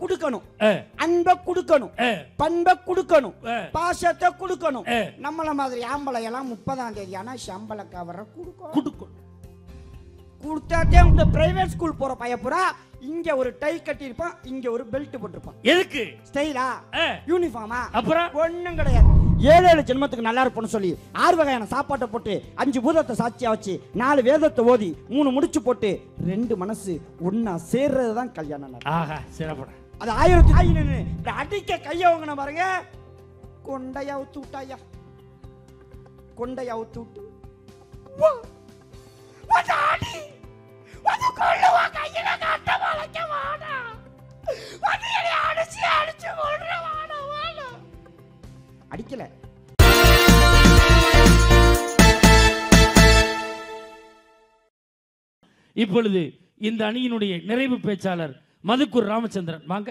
கொடுக்கணும் ஆ, அன்பை கொடுக்கணும் ஆ, பண்பை கொடுக்கணும் ஆ. பாசத்தை கொடுக்கணும் ஆ. நம்மள மாதிரி ஆம்பளை எல்லாம் முப்பதாம் தேதி ஆனா சம்பள கவரை கொடுக்கணும் கொடுக்கணும் கொடுத்தாட்டே இந்த பிரைவேட் ஸ்கூல் போற பையப்புறா இங்க ஒரு டை கட்டியிருப்பான் இங்க ஒரு பெல்ட் போட்டிருப்பான் எதுக்கு ஸ்டைலா ஆ, யூனிஃபார்மா அப்புறம் ஒண்ணும் கிடையாது ஏழு ஏழு ஜென்மத்துக்கு நல்லா இருப்போம்னு சொல்லி ஆறு வகையான சாப்பாட்டை போட்டு அஞ்சு பூதத்தை சாட்சியா வச்சு நாலு வேதத்தை ஓதி மூணு முடிச்சு போட்டு ரெண்டு மனசு ஒன்னா சேர்றது தான் கல்யாணம் நடக்கும். ஆஹா சிறப்படா அது ஆயிரத்தி ஆயிரம் இப்படி அடிக்க கைய வாங்கின பாருங்க கொண்டைய அவுத்து விட்டாயா கொண்டைய அவுத்து விட்டு வா, வந்து அடி, வந்து கொல்லுவா, கையில கட்ட வளைக்க வாடா. வந்து என்னை அடிச்சு, அடிச்சு கொல்ற வாடா, வாடா. அடிக்கல இப்பொழுது இந்த அணியினுடைய நிறைவு பேச்சாளர் மதுக்கூர் ராமச்சந்திரன் வாங்க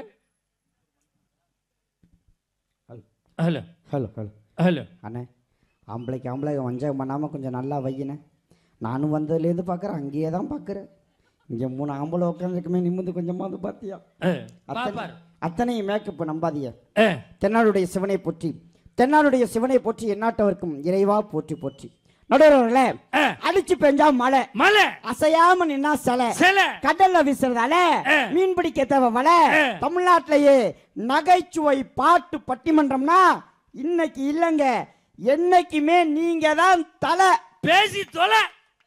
ஹலோ ஹலோ ஹலோ ஹலோ அண்ணே ஆம்பளைக்கு ஆம்பளை வஞ்சகம் பண்ணாமல் கொஞ்சம் நல்லா வையினே நானும் வந்ததுலேருந்து பார்க்குறேன் அங்கேயே தான் பார்க்குறேன் இங்கே மூணு ஆம்பளை உட்காந்துருக்குமே நிமிந்து கொஞ்சமாவது பார்த்தியா அத்தனை பாப்பார் அத்தனையும் மேக்கப் நம்பாதீங்க ஏ தென்னாடுடைய சிவனை போற்றி தென்னாடுடைய சிவனை போற்றி எந்நாட்டவர்க்கும் இறைவா போற்றி போற்றி நடுவர்களே ஆ. அடிச்சு பெஞ்சா மழை மலை அசையாம நின்னா சிலை சில கடல்ல வீசுறதால ஆ. மீன் பிடிக்க தேவை வலை ஆ. தமிழ்நாட்டிலேயே நகைச்சுவை பாட்டு பட்டிமன்றம்னா இன்னைக்கு இல்லைங்க என்னைக்குமே நீங்க தான் தலை பேசி தொலை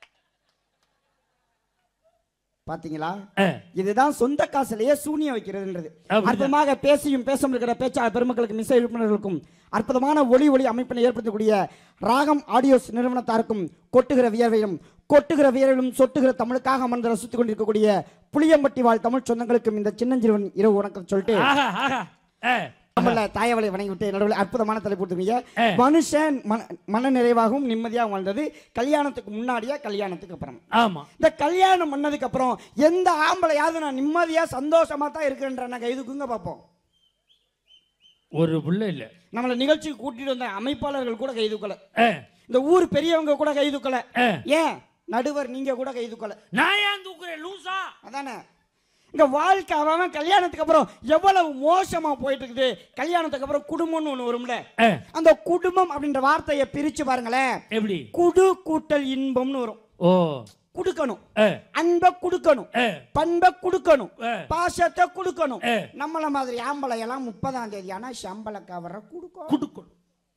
பாத்தீங்களா ஏ, இதுதான் சொந்த காசுலயே சூனியம் வைக்கிறதுன்றது அப்படிதான். அற்புதமாக பேசியும் பேச இருக்கிற பேச்சாளர் பெருமக்களுக்கும் இசை விற்பனர்களுக்கும் அற்புதமான ஒளி ஒளி அமைப்பினை ஏற்படுத்தக்கூடிய ராகம் ஆடியோஸ் நிறுவனத்தாருக்கும் கொட்டுகிற வியர்வையும் கொட்டுகிற வியர்வையும் சொட்டுகிற தமிழுக்காக அமர்ந்து ரசித்துக் கொண்டிருக்கக்கூடிய புளியம்பட்டி வாழ் தமிழ் சொந்தங்களுக்கும் இந்த சின்னஞ்சிறுவன் இரவு வணக்கம் சொல்லிட்டு ஆஹா ஆஹா ஏ, நம்மள தாயவளை வணங்கி விட்டு நடுவில் அற்புதமான தலைப்பு கொடுத்துருக்கீங்க ஏ. மனுஷன் மன மன நிறைவாகவும் நிம்மதியாக வாழ்ந்தது கல்யாணத்துக்கு முன்னாடியா கல்யாணத்துக்கு அப்புறம் ஆமா இந்த கல்யாணம் பண்ணதுக்கு அப்புறம் எந்த ஆம்பளையாவது நான் நிம்மதியா சந்தோஷமா தான் இருக்கிறேன்ற நாங்க இதுக்குங்க பார்ப்போம் ஒரு புள்ள இல்ல நம்மள நிகழ்ச்சிக்கு கூட்டிட்டு வந்த அமைப்பாளர்கள் கூட கைதுக்கல ஏ, இந்த ஊர் பெரியவங்க கூட கைதுக்கல ஏ. ஏன் நடுவர் நீங்க கூட கைதுக்கல நான் ஏன் தூக்குறேன் லூசா அதானே இங்க வாழ்க்கை அவன் கல்யாணத்துக்கு அப்புறம் எவ்வளவு மோசமா போயிட்டு இருக்குது கல்யாணத்துக்கு அப்புறம் குடும்பம்னு ஒண்ணு வரும்ல ஏ, அந்த குடும்பம் அப்படின்ற வார்த்தையை பிரிச்சு பாருங்களேன் எப்படி குடு கூட்டல் இன்பம்னு வரும் ஓ கொடுக்கணும் ஏ, அன்பை கொடுக்கணும் ஏ, பண்பை கொடுக்கணும் ஏ. பாசத்தை கொடுக்கணும் ஏ. நம்மள மாதிரி ஆம்பளை எல்லாம் முப்பதாம் தேதி ஆனா சம்பள கவரை கொடுக்கும் கொடுக்கணும்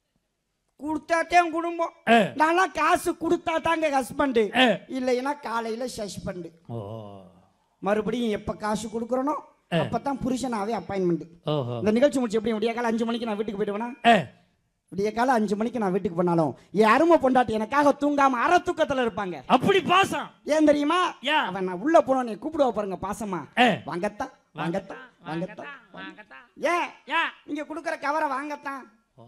கொடுத்தாட்டே குடும்பம் ஏ, நான்லாம் காசு கொடுத்தா தாங்க ஹஸ்பண்டு ஏ. இல்லைன்னா காலையில சஸ்பெண்டு ஓ மறுபடியும் எப்ப காசு கொடுக்குறனோ அப்பதான் புருஷனாவே அப்பாயின்மெண்ட் ஓஹோ இந்த நிகழ்ச்சி முடிச்சு எப்படி விடிய காலம் அஞ்சு மணிக்கு நான் வீட்டுக்கு போயிடுவேனா ஏ, விடிய காலம் அஞ்சு மணிக்கு நான் வீட்டுக்கு போனாலும் என் அருமை பொண்டாட்டி எனக்காக தூங்காம அரை தூக்கத்துல இருப்பாங்க அப்படி பாசம் ஏன் தெரியுமா ஏன்? அவன் நான் உள்ள போனோம் நீ கூப்பிடுவா பாருங்க பாசமா ஏ. வாங்கத்தான் வாங்கத்தான் வாங்கத்தான் ஏன் ஏன் நீங்க கொடுக்குற கவரை வாங்கத்தான் ஆ,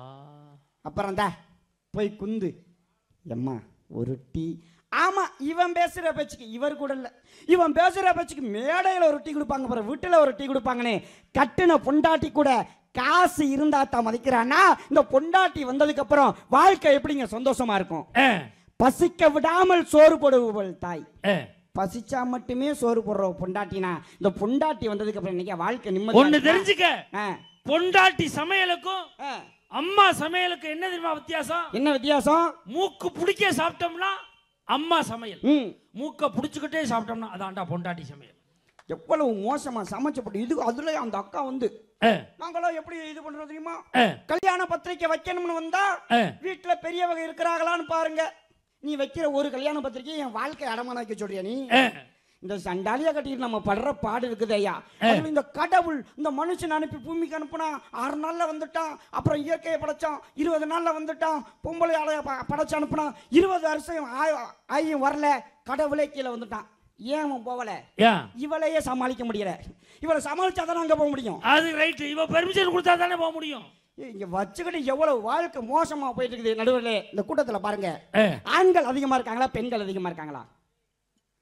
அப்புறம் தா போய் குந்து எம்மா ஒரு டீ ஆமா இவன் பேசுற பேச்சுக்கு இவர் கூட இல்ல இவன் பேசுற பேச்சுக்கு மேடையில ஒரு டீ கொடுப்பாங்க பாரு வீட்டுல ஒரு டீ கொடுப்பாங்கன்னு கட்டுன பொண்டாட்டி கூட காசு இருந்தா தான் மதிக்கிறான்னா இந்த பொண்டாட்டி வந்ததுக்கு அப்புறம் வாழ்க்கை எப்படிங்க சந்தோஷமா இருக்கும் ஏ, பசிக்க விடாமல் சோறு போடுபவள் தாய் ஏ. பசிச்சா மட்டுமே சோறு போடுற பொண்டாட்டினா இந்த பொண்டாட்டி வந்ததுக்கு அப்புறம் இன்னைக்கு வாழ்க்கை நிம்மதி ஒண்ணு தெரிஞ்சுக்க ஆ, பொண்டாட்டி சமையலுக்கும் ஆ. அம்மா சமையலுக்கும் என்ன தெரியுமா வித்தியாசம் என்ன வித்தியாசம் மூக்கு பிடிக்க சாப்பிட்டோம்னா அம்மா சமையல் ம் மூக்க பிடிச்சுக்கிட்டே சாப்பிட்டோம்னா அதான்டா பொண்டாட்டி சமையல் எவ்வளவு மோசமா சமைச்சப்பட்டு இது அதுல அந்த அக்கா வந்து ஏ, நாங்களும் எப்படி இது பண்றோம் தெரியுமா ஏ, கல்யாண பத்திரிக்கை வைக்கணும்னு வந்தா ஏ. வீட்டுல பெரியவங்க இருக்கிறாங்களான்னு பாருங்க நீ வைக்கிற ஒரு கல்யாண பத்திரிக்கை என் வாழ்க்கை அடமான வைக்க சொல்றியா நீ ஏ. இந்த சண்டாலியா கட்டிட்டு நம்ம படுற பாடு இருக்குது ஐயா அதுல இந்த கடவுள் இந்த மனுஷன் அனுப்பி பூமிக்கு அனுப்புனா ஆறு நாள்ல வந்துட்டான் அப்புறம் இயற்கையை படைச்சான் இருபது நாள்ல வந்துட்டான் பொம்பளை ஆளைய ப- படைச்சு அனுப்புனான் இருபது வருஷம் ஆய- ஆயும் வரல கடவுளே கீழே வந்துட்டான் ஏன் அவன் போகல ஏன் இவளையே சமாளிக்க முடியல இவளை சமாளிச்சாதான் அங்க போக முடியும் அது ரைட் இவ பெர்மிஷன் கொடுத்தா தானே போக முடியும் ஏய், இங்க வச்சுக்கிட்டு எவ்வளவு வாழ்க்கை மோசமா போயிட்டு இருக்குது நடுவில் இந்த கூட்டத்துல பாருங்க ஏ, ஆண்கள் அதிகமா இருக்காங்களா பெண்கள் அதிகமா இருக்காங்களா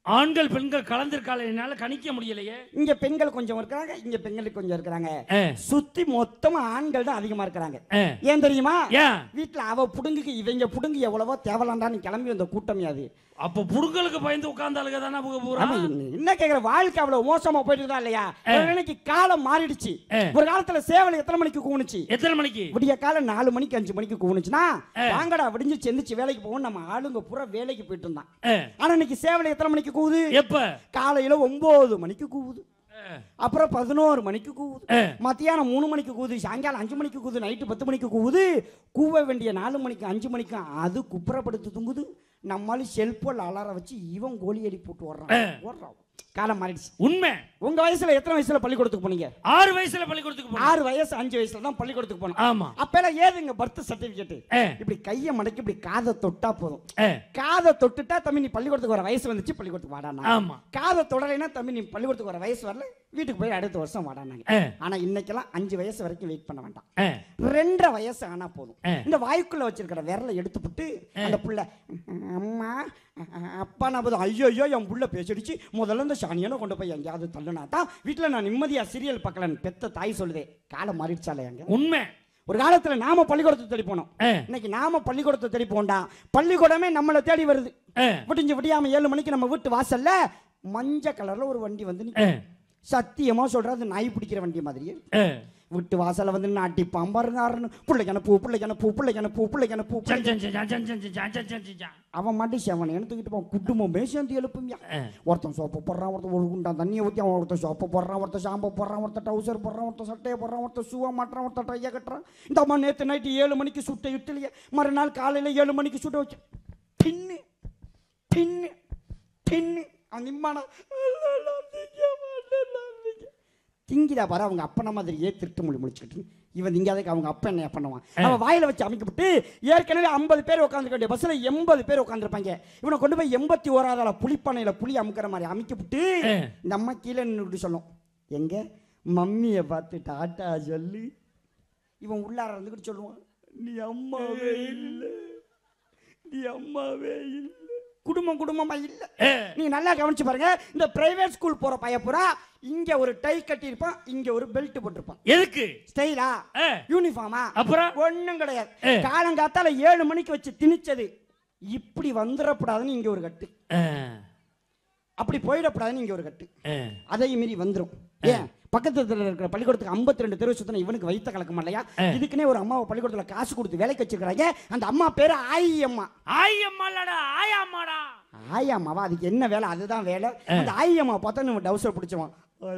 ஆண்கள் பெண்கள் கலந்திருக்கால என்னால கணிக்க முடியலையே இங்க பெண்கள் கொஞ்சம் இருக்கிறாங்க இங்க பெண்கள் கொஞ்சம் இருக்கிறாங்க ஆ, சுத்தி மொத்தமா ஆண்கள் தான் அதிகமா இருக்கிறாங்க ஆ. ஏன் தெரியுமா ஏன் வீட்டுல அவ புடுங்குக்கு இவங்க புடுங்கு எவ்வளவோ தேவலாண்டான்னு கிளம்பி வந்த கூட்டமே அது அப்ப புடுங்கலுக்கு பயந்து உட்கார்ந்தாளுங்க தானே அவங்க பூரா ஆமா, என்ன- என்ன கேக்குற வாழ்க்கை அவ்வளவு மோசமா போயிட்டு தான் இல்லையா இன்னைக்கு காலம் மாறிடுச்சு ஆ. ஒரு காலத்துல சேவல் எத்தனை மணிக்கு கூணுச்சு எத்தனை மணிக்கு விடிய காலம் நாலு மணிக்கு அஞ்சு மணிக்கு கூணுச்சுன்னா வாங்கடா விடிஞ்சு செந்திச்சு வேலைக்கு போவோம் நம்ம ஆளுங்க பூரா வேலைக்கு போயிட்டு இருந்தான் ஆ, ஆனா இன்னைக்கு சேவல் எத்தனை மணிக்கு கூவுது எப்ப காலையில ஒன்பது மணிக்கு கூவுது ஆ, அப்புறம் பதினோரு மணிக்கு கூவுது ஆ. மத்தியானம் மூணு மணிக்கு கூவுது சாயங்காலம் அஞ்சு மணிக்கு கூவுது நைட்டு பத்து மணிக்கு கூவுது கூவ வேண்டிய நாலு மணிக்கு அஞ்சு மணிக்கு அது குப்புறப்படுத்து தூங்குது நம்மளும் செல்போல் அலார வச்சு இவன் கோழி அடி போட்டு ஓடுறான் ஓடுறான் காலம் மாறிடுச்சு உண்மை உங்க வயசுல எத்தனை வயசுல பள்ளிக்கூடத்துக்கு போனீங்க ஆறு வயசுல பள்ளிக்கூடத்துக்கு போனோம் ஆறு வயசு அஞ்சு வயசுல தான் பள்ளிக்கூடத்துக்கு போனோம் ஆமா அப்பெல்லாம் ஏதுங்க பர்த் சர்டிபிகேட் ஆ, இப்படி கையை மடக்கி இப்படி காதை தொட்டா போதும் ஆ, காதை தொட்டுட்டா தம்பி நீ பள்ளிக்கூடத்துக்கு வர வயசு வந்துச்சு பள்ளிக்கூடத்துக்கு வாடானா ஆமா காதை தொடலைன்னா தம்பி நீ பள்ளிக்கூடத்துக்கு வர வயசு வரல வீட்டுக்கு போய் அடுத்த வருஷம் வாடானாங்க ஆ, ஆனா இன்னைக்கெல்லாம் அஞ்சு வயசு வரைக்கும் வெயிட் பண்ண வேண்டாம் ஆ, ரெண்டரை வயசு ஆனா போதும் ஆ. இந்த வாய்க்குள்ள வச்சிருக்கிற விரலை எடுத்துப்புட்டு அந்த புள்ள அம்மா அப்பா நான் போதும் ஐயோ ஐயோ என் புள்ள பேசிடுச்சு முதல்ல இந்த சனியனை கொண்டு போய் எங்கேயாவது தள்ளுனா தான் வீட்டில் நான் நிம்மதியா சீரியல் பார்க்கலன்னு பெத்த தாய் சொல்லுதே காலம் மாறிடுச்சாலே எங்க உண்மை ஒரு காலத்துல நாம பள்ளிக்கூடத்தை தேடி போனோம் ஆ, இன்னைக்கு நாம பள்ளிக்கூடத்தை தேடி போண்டா பள்ளிக்கூடமே நம்மளை தேடி வருது ஆ, விடிஞ்சு விடியாம ஏழு மணிக்கு நம்ம வீட்டு வாசல்ல மஞ்சள் கலர்ல ஒரு வண்டி வந்து நிக்குது. ஆ, சத்தியமா சொல்றது நாய் பிடிக்கிற வண்டி மாதிரியே இருக்கு. ஆ. வீட்டு வாசல்ல வந்து நாட்டி பாம்பாருங்க பிள்ளைக்கு அனுப்பு பிள்ளைக்கு அனுப்பு பிள்ளைக்கு அனுப்பு பிள்ளைக்கு அனுப்பு சன், பிள்ளைக்கு- சன், சன், சன், சன், சன், சன், சன், சன், சன், சன். அவன் மாட்டி செவனை தூக்கிட்டு போவான் குடும்பமே சேர்ந்து எழுப்புமியா ஆ. ஒருத்தன் சோப்பு போடுறான் ஒருத்தன் ஒரு குண்டா தண்ணியை ஊற்றி அவன் ஒருத்தன் சோப்பு போடுறான் ஒருத்தன் ஷாம்பு போடுறான் ஒருத்தன் டவுசர் போடுறான் ஒருத்தன் சட்டையை போடுறான் ஒருத்தன் ஷூவை மாட்டுறான் ஒருத்தன் ட்ரையை கட்டுறான் இந்த அம்மா நேற்று நைட்டு ஏழு மணிக்கு சுட்ட இட்லியை மறுநாள் காலையில் ஏழு மணிக்கு சுட்ட வச்சு பின்னு பின்னு பின்னு அவன் நிம்மானா திங்கிதா பாரு அவங்க அப்பன மாதிரியே திருட்டு மொழி முடிச்சுக்கிட்டு இவன் திங்காதக்கு அவங்க அப்பா என்ன பண்ணுவான் அவன் வாயில வச்சு அமைக்கப்பட்டு ஏற்கனவே ஐம்பது பேர் உட்காந்துருக்க வேண்டிய பஸ்ல எண்பது பேர் உட்காந்துருப்பாங்க இவனை கொண்டு போய் எண்பத்தி ஓராதால புளிப்பானையில புளி அமுக்கிற மாதிரி அமைக்கப்பட்டு ஆ. இந்த அம்மா கீழே நின்றுட்டு சொல்லும் எங்க மம்மியை பார்த்து டாட்டா சொல்லு இவன் உள்ளார இருந்துக்கிட்டு சொல்லுவான் நீ அம்மாவே இல்லை நீ அம்மாவே இல்லை குடும்பம் குடும்பமா இல்லை ஆ, நீ நல்லா கவனிச்சு பாருங்க இந்த பிரைவேட் ஸ்கூல் போற பையன் பூரா இங்க ஒரு டை கட்டியிருப்பான் இங்க ஒரு பெல்ட் போட்டிருப்பான் எதுக்கு ஸ்டைலா ஆ, யூனிஃபார்மா அப்புறம் ஒண்ணும் கிடையாது ஏ. காலங்காத்தால ஏழு மணிக்கு வச்சு திணிச்சது இப்படி வந்துடக்கூடாதுன்னு இங்க ஒரு கட்டு ஆ, அப்படி போயிடக்கூடாதுன்னு இங்க ஒரு கட்டு ஆ. அதையும் மீறி வந்துரும் ஏன் பக்கத்துல இருக்கிற பள்ளிக்கூடத்துக்கு 52 ரெண்டு தெருவு சுத்தின இவனுக்கு வைத்த கலக்கம் இல்லையா இதுக்குன்னே ஒரு அம்மாவை பள்ளிக்கூடத்துல காசு கொடுத்து வேலைக்கு வச்சிருக்காங்க அந்த அம்மா பேரு ஆயி அம்மா ஆய் அம்மாலடா ஆய் அம்மாடா ஆயி அம்மாவா அதுக்கு என்ன வேலை அதுதான் வேலை அந்த ஆயி அம்மா பார்த்தா நம்ம டவுசர் பிடிச்சவன்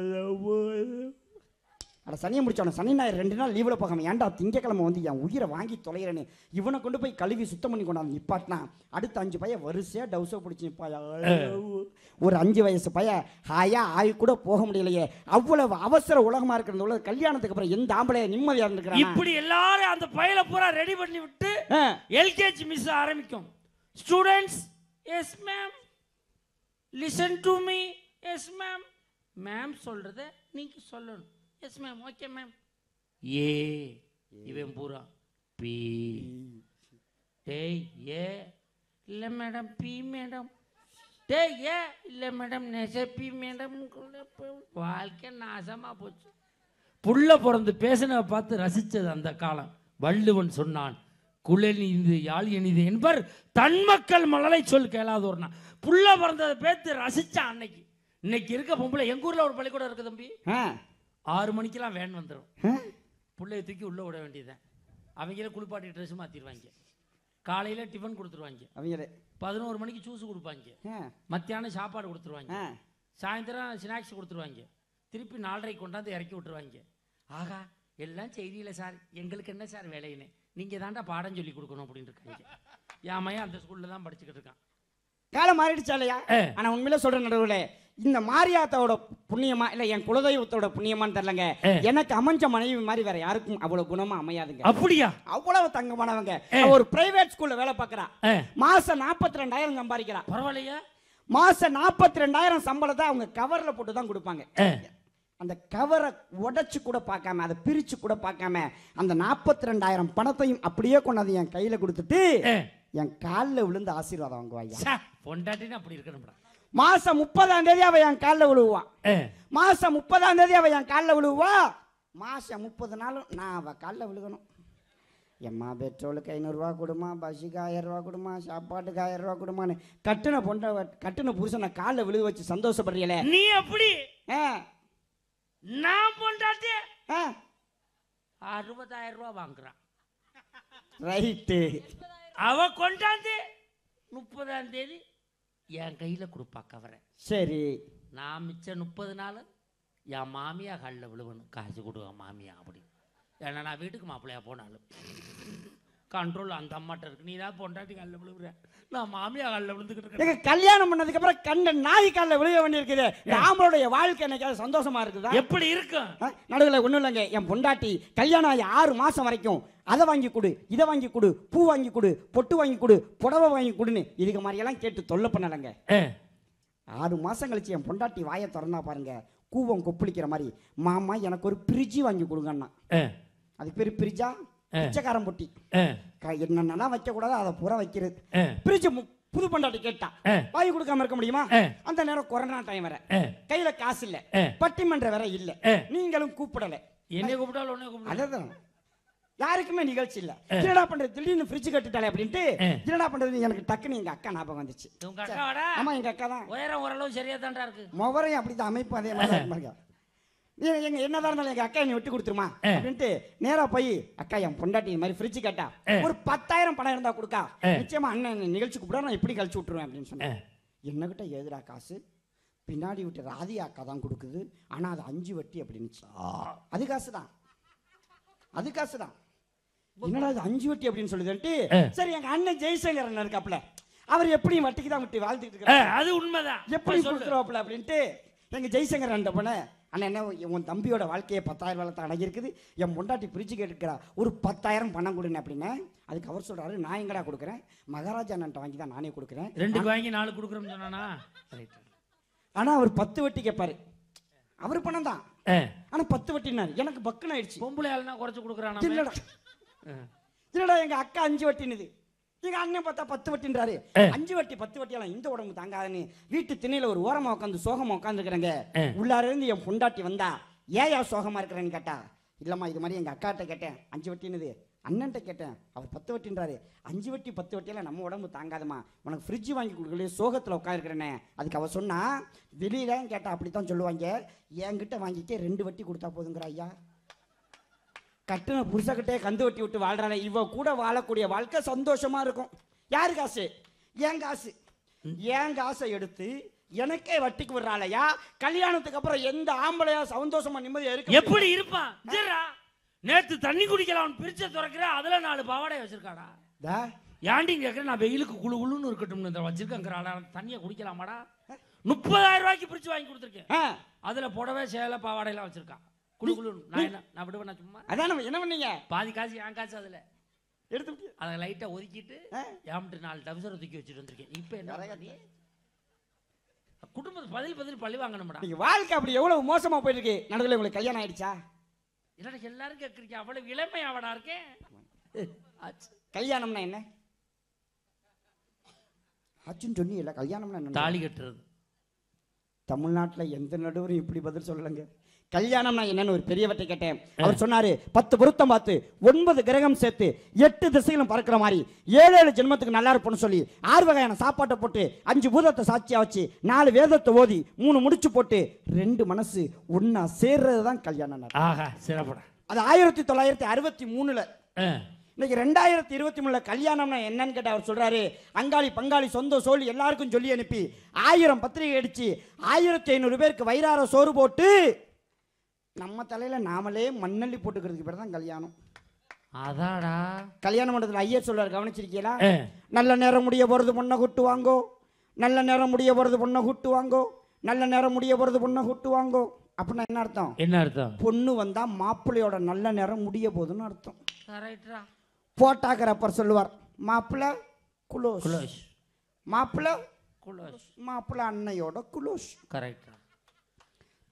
அட சனியை முடிச்சவன சனி ஞாயிறு ரெண்டு நாள் லீவில் போகாம ஏன்டா திங்கக்கிழமை வந்து என் உயிரை வாங்கி தொலைகிறேன்னு இவனை கொண்டு போய் கழுவி சுத்தம் பண்ணி கொண்டாந்து நிப்பாட்டினா அடுத்த அஞ்சு பையன் வரிசையா டவுசர் பிடிச்சி நிப்பாயா ஒரு அஞ்சு வயசு பையன் ஹாயா ஆயு கூட போக முடியலையே அவ்வளவு அவசர உலகமா இருக்கிற இந்த உலக கல்யாணத்துக்கு அப்புறம் எந்த ஆம்பளைய நிம்மதியா இருந்துக்கிறான் இப்படி எல்லாரும் அந்த பையில பூரா ரெடி பண்ணி விட்டு எல்கேஜி மிஸ் ஆரம்பிக்கும் students yes ma'am listen to me yes ma'am ma'am சொல்றத நீங்க சொல்லணும் எஸ் மேம் ஓகே மேம் ஏ இவன் பூரா பி டேய் ஏ இல்லை மேடம் பி மேடம் டேய் ஏ இல்லை மேடம் நெச பி மேடம் வாழ்க்கை நாசமா போச்சு புள்ள பிறந்து பேசின பார்த்து ரசிச்சது அந்த காலம் வள்ளுவன் சொன்னான் குழல் இனிது யாழ் இனிது என்பர் தன் மக்கள் மழலை சொல் கேளாதோர்னா புள்ள பிறந்ததை பேத்து ரசிச்சான் அன்னைக்கு இன்னைக்கு இருக்க பொம்பளை எங்க ஊர்ல ஒரு பள்ளிக்கூடம் இருக்கு தம்பி ஆறு மணிக்கெல்லாம் வேன் வந்துடும் புள்ளைய தூக்கி உள்ள விட வேண்டியதுதான் அவங்களே குளிப்பாட்டி ட்ரெஸ் மாத்திடுவாங்க காலையில டிஃபன் கொடுத்துருவாங்க அவங்களே பதினோரு மணிக்கு ஜூஸ் கொடுப்பாங்க ஆ, மத்தியானம் சாப்பாடு கொடுத்துருவாங்க ஆ. சாயந்தரம் ஸ்நாக்ஸ் கொடுத்துருவாங்க திருப்பி நாலரைக்கு கொண்டாந்து இறக்கி விட்டுருவாங்க ஆகா எல்லாம் செய்தியில சார் எங்களுக்கு என்ன சார் வேலைன்னு நீங்க தாண்டா பாடம் சொல்லி கொடுக்கணும் அப்படின்னு இருக்காங்க என் மையன் அந்த ஸ்கூல்ல தான் படிச்சுக்கிட்டு இருக்கான் காலம் மாறிடுச்சா இல்லையா ஏ. ஆனா உண்மையில சொல்ற நடுவுல இந்த மாரியாத்தாவோட புண்ணியமா இல்ல என் குலதெய்வத்தோட புண்ணியமான்னு தெரியலங்க ஏ. எனக்கு அமைஞ்ச மனைவி மாதிரி வேற யாருக்கும் அவ்வளவு குணமா அமையாதுங்க அப்படியா அவ்வளவு தங்கமானவங்க அவ ஒரு பிரைவேட் ஸ்கூல்ல வேலை பார்க்கறா ஏ, மாசம் நாற்பத்தி ரெண்டாயிரம் சம்பாதிக்கிறா பரவாயில்லையா மாசம் நாற்பத்தி ரெண்டாயிரம் சம்பளத்தை அவங்க கவர்ல போட்டு தான் கொடுப்பாங்க ஏ, அந்த கவரை உடைச்சு கூட பார்க்காம அதை பிரிச்சு கூட பார்க்காம அந்த நாற்பத்தி ரெண்டாயிரம் பணத்தையும் அப்படியே கொண்டாந்து என் கையில கொடுத்துட்டு ஏ. என் காலில் விழுந்து ஆசீர்வாதம் வாங்குவாங்க ச்சே, பொண்டாட்டின்னு அப்படி இருக்கணும்டா மாசம் முப்பதாம் தேதி அவ என் காலில் விழுவான் ஆ. மாசம் முப்பதாம் தேதி அவ என் காலில் விழுவா மாசம் முப்பது நாளும் நான் அவ காலில் விழுகணும் எம்மா பெட்ரோலுக்கு ஐநூறுரூவா கொடுமா பஸ்ஸுக்கு ஆயிரம் ரூபா கொடுமா சாப்பாட்டுக்கு ஆயிரம் ரூபா கொடுமான்னு கட்டுன பொண்ட கட்டுன புருஷனை காலில் விழுக வச்சு சந்தோஷப்படுறீங்களே நீ எப்படி ஆ நான் பொண்டாட்டி ஆ அறுபதாயிரம் ரூபா வாங்குறான் ரைட்டு அவ கொண்டாந்து முப்பதாம் தேதி என் கையில கொடுப்பா கவரை சரி நான் மிச்சம் முப்பது நாள் என் மாமியா கல்ல விழுவணும் காசு கொடுங்க மாமியா அப்படி ஏன்னா நான் வீட்டுக்கு மாப்பிள்ளையா போனாலும் கண்ட்ரோல் அந்த அம்மாட்ட இருக்கு நீ தான் பொண்டாட்டி கல்ல விழுவுற நான் மாமியா கல்ல விழுந்துக்கிட்டு இருக்கேன் எங்க கல்யாணம் பண்ணதுக்கு அப்புறம் கண்ட நாய் காலில் விழுக வேண்டியிருக்குது இந்த ஆம்பளுடைய வாழ்க்கை என்னைக்காவது சந்தோஷமா இருக்குதா எப்படி இருக்கும் நடுவில் ஒன்றும் இல்லைங்க என் பொண்டாட்டி கல்யாணம் ஆகி ஆறு மாதம் வரைக்கும் அதை வாங்கி கொடு இதை வாங்கி கொடு பூ வாங்கி கொடு பொட்டு வாங்கி கொடு புடவை வாங்கி கொடுன்னு இதுக்கு மாதிரியெல்லாம் கேட்டு தொல்லை பண்ணலைங்க ஆ, ஆறு மாதம் கழிச்சு என் பொண்டாட்டி வாயை திறந்தா பாருங்க கூவம் கொப்பளிக்கிற மாதிரி மாமா எனக்கு ஒரு பிரிட்ஜி வாங்கி கொடுங்கண்ணா ஆ, அதுக்கு பேர் பிரிட்ஜா பிச்சைக்காரன் பொட்டி ஆ, க- என்னென்னலாம் வைக்கக்கூடாது அதை பூரா வைக்கிறது ஆ, பிரிட்ஜ் புது பொண்டாட்டி கேட்டா ஆ. வாங்கி கொடுக்காம இருக்க முடியுமா ஆ. அந்த நேரம் கொரோனா டைம் வேற ஆ, கையில காசு இல்ல ஆ. பட்டிமன்ற வேற இல்ல ஆ. நீங்களும் கூப்பிடல என்னை கூப்பிட்டாலும் உன்னை கூப்பிடல அதான் யாருக்குமே நிகழ்ச்சி இல்ல என்னடா பண்றது திடீர்னு ஃப்ரிட்ஜ் கட்டிட்டாலே அப்படின்ட்டு ஆ. என்னடா பண்றது எனக்கு டக்குன்னு எங்க அக்கா ஞாபகம் வந்துச்சு உங்க அக்காவாடா ஆமா எங்க அக்கா தான் உயரம் ஓரளவு சரியா தான்டா இருக்கு முவரையும் அப்படிதான் அமைப்பு அதே மாதிரி தான் இருப்பாங்க. நீ எங்க என்னதான் இருந்தாலும் எங்க அக்கா என்னை விட்டு கொடுத்துருமா ஆ. அப்படின்ட்டு நேரா போய் அக்கா என் பொண்டாட்டி இந்த மாதிரி ஃப்ரிட்ஜ் கேட்டா ஆ. ஒரு பத்தாயிரம் பணம் இருந்தா கொடுக்கா ஆ. நிச்சயமா அண்ணன் என்னை நிகழ்ச்சி கூப்பிட நான் இப்படி கழிச்சு விட்டுருவேன் அப்படின்னு ஆ, சொன்னேன் என்னகிட்ட ஏதுடா காசு பின்னாடி விட்டு ராதி அக்கா தான் கொடுக்குது ஆனா அது அஞ்சு வட்டி அப்படின்னுச்சு அது காசு தான் அது காசு தான் என்னடா இது அஞ்சு வட்டி அப்படின்னு சொல்லுதுன்ட்டு ஆ. சரி எங்க அண்ணன் ஜெய்சங்கர் அண்ணன் இருக்காப்ல அவர் எப்படியும் வட்டிக்கு தான் விட்டு வாழ்ந்துட்டு ஆ, இருக்காரு அது உண்மைதான் எப்படி சொல்லு கொடுத்துருவாப்ல அப்படின்ட்டு எங்க ஜெய்சங்கர் அண்ணன் போன அண்ணன் என்ன உன் தம்பியோட வாழ்க்கையை பத்தாயிரம் வேலை தான் அடங்கியிருக்குது என் பொண்டாட்டி பிரிச்சு கேட்டுக்கிறா ஒரு பத்தாயிரம் பணம் கொடுங்க அப்படின்னு அதுக்கு அவர் சொல்றாரு நான் எங்கடா கொடுக்குறேன் மகாராஜா அண்ணன்ட்ட வாங்கி தான் நானே கொடுக்குறேன் ரெண்டுக்கு வாங்கி நாலு கொடுக்குறோம்னு சொன்னானா ரைட் ஆனா அவர் பத்து வட்டி கேட்பாரு அவர் பணம் தான் ஆ, ஆனா பத்து வட்டினாரு எனக்கு பக்குன்னு ஆயிடுச்சு பொம்பளை ஆளுனா குறைச்சு கொடுக்குறான் இல்லடா இல்லடா எங்க அக்கா அஞ்சு வட்டினுது எங்க அண்ணன் பார்த்தா பத்து வட்டின்றாரு ஆ. அஞ்சு வட்டி பத்து வட்டியெல்லாம் இந்த உடம்பு தாங்காதுன்னு வீட்டு திண்ணையில ஒரு ஓரமா உட்காந்து சோகமா உட்காந்துருக்கிறேங்க ஆ. உள்ளார இருந்து என் பொண்டாட்டி வந்தா ஏயா சோகமா இருக்கிறேன்னு கேட்டா இல்லம்மா இது மாதிரி எங்க அக்காட்ட கேட்டேன் அஞ்சு வட்டினுது அண்ணன்ட்ட கேட்டேன் அவர் பத்து வட்டின்றாரு அஞ்சு வட்டி பத்து வட்டியெல்லாம் நம்ம உடம்பு தாங்காதம்மா உனக்கு ஃப்ரிட்ஜ் வாங்கி கொடுக்கல சோகத்தில் உட்காந்துருக்கிறேனே அதுக்கு அவ சொன்னா வெளியில கேட்டா அப்படித்தான் சொல்லுவாங்க என்கிட்ட வாங்கிட்டு ரெண்டு வட்டி கொடுத்தா போதுங்கிற ஐயா கட்டுன புருஷக்கிட்டே கந்து வட்டி விட்டு வாழ்றாளே இவ கூட வாழக்கூடிய வாழ்க்கை சந்தோஷமா இருக்கும் யாரு காசு என் காசு என் காசை எடுத்து எனக்கே வட்டிக்கு விடுறாளையா கல்யாணத்துக்கு அப்புறம் எந்த ஆம்பளையா சந்தோஷமா நிம்மதியா இருக்கு எப்படி இருப்பான் ஜெர்ரா நேத்து தண்ணி குடிக்கலாம் பிரிச்ச துறக்கிற அதுல நாலு பாவாடை வச்சிருக்காடா ஏன்டி கேட்குறேன் நான் வெயிலுக்கு குளு குளுன்னு இருக்கட்டும்னு இந்த வச்சிருக்கேங்கிறாடா தண்ணியை குடிக்கலாமாடா முப்பதாயிரம் ரூபாய்க்கு பிரிச்சு வாங்கி கொடுத்துருக்கேன் அதுல புடவை சேலை பாவாடையெல்லாம் வச்சிருக்கான் குளு குளு நான் என்ன நான் விடுவேனா சும்மா அதான் நம்ம என்ன பண்ணீங்க பாதி காசு என் காசு அதுல எடுத்து அதை லைட்டா ஒதுக்கிட்டு ஆ. ஏம்ட்டு நாலு டவுசரை தூக்கி வச்சுட்டு வந்திருக்கேன் இப்போ என்ன பண்ணி? குடும்பத்தை பதில் பதில் பழி வாங்கணும்டா நீங்க வாழ்க்கை அப்படி எவ்வளவு மோசமா போயிட்டு இருக்கு நடுவில் உங்களுக்கு கல்யாணம் ஆயிடுச்சா இல்லடா எல்லாரும் கேட்குறீங்க அவ்வளவு இளமை அவடா இருக்கேன் ஆச்சு. கல்யாணம்னா என்ன ஆச்சுன்னு சொன்னீங்கல்ல கல்யாணம்னா என்ன தாலி கட்டுறது தமிழ்நாட்டுல எந்த நடுவரும் இப்படி பதில் சொல்லலைங்க கல்யாணம்னா என்னன்னு ஒரு பெரியவற்றை கேட்டேன் அவர் சொன்னாரு பத்து பொருத்தம் பார்த்து ஒன்பது கிரகம் சேர்த்து எட்டு திசைகளும் பறக்கிற மாதிரி ஏழு ஏழு ஜென்மத்துக்கு நல்லா இருப்போம்னு சொல்லி ஆறு வகையான சாப்பாட்டை போட்டு அஞ்சு பூதத்தை சாட்சியா வச்சு நாலு வேதத்தை ஓதி மூணு முடிச்சு போட்டு ரெண்டு மனசு ஒண்ணா சேர்றது தான் கல்யாணம் ஆஹா சிறப்படா அது ஆயிரத்தி தொள்ளாயிரத்தி அறுபத்தி மூணுல ஆ இன்னைக்கு ரெண்டாயிரத்தி இருபத்தி மூணுல கல்யாணம்னா என்னன்னு கேட்ட அவர் சொல்றாரு அங்காளி பங்காளி சொந்த சோழி எல்லாருக்கும் சொல்லி அனுப்பி ஆயிரம் பத்திரிகை அடிச்சு ஆயிரத்தி ஐநூறு பேருக்கு வயிறார சோறு போட்டு நம்ம தலையில நாமளே மண்ணள்ளி போட்டுக்கிறதுக்கு பேர் தான் கல்யாணம் அதாடா கல்யாண மண்டபத்தில் ஐயர் சொல்றாரு கவனிச்சிருக்கீங்களா ஆ, நல்ல நேரம் முடிய போறது பொண்ணை கூட்டு வாங்கோ நல்ல நேரம் முடிய போறது பொண்ணை கூட்டு வாங்கோ நல்ல நேரம் முடிய போறது பொண்ணை கூட்டு வாங்கோ அப்படின்னா என்ன அர்த்தம் என்ன அர்த்தம் பொண்ணு வந்தா மாப்பிள்ளையோட நல்ல நேரம் முடிய போகுதுன்னு அர்த்தம் கரெக்டா போட்டாக்கிறப்பர் சொல்லுவார் மாப்பிள்ளை குலோஸ் குலோஷ் மாப்பிள்ளை குலோஷ் மாப்பிள்ளை அன்னையோட குலோஸ் கரெக்டா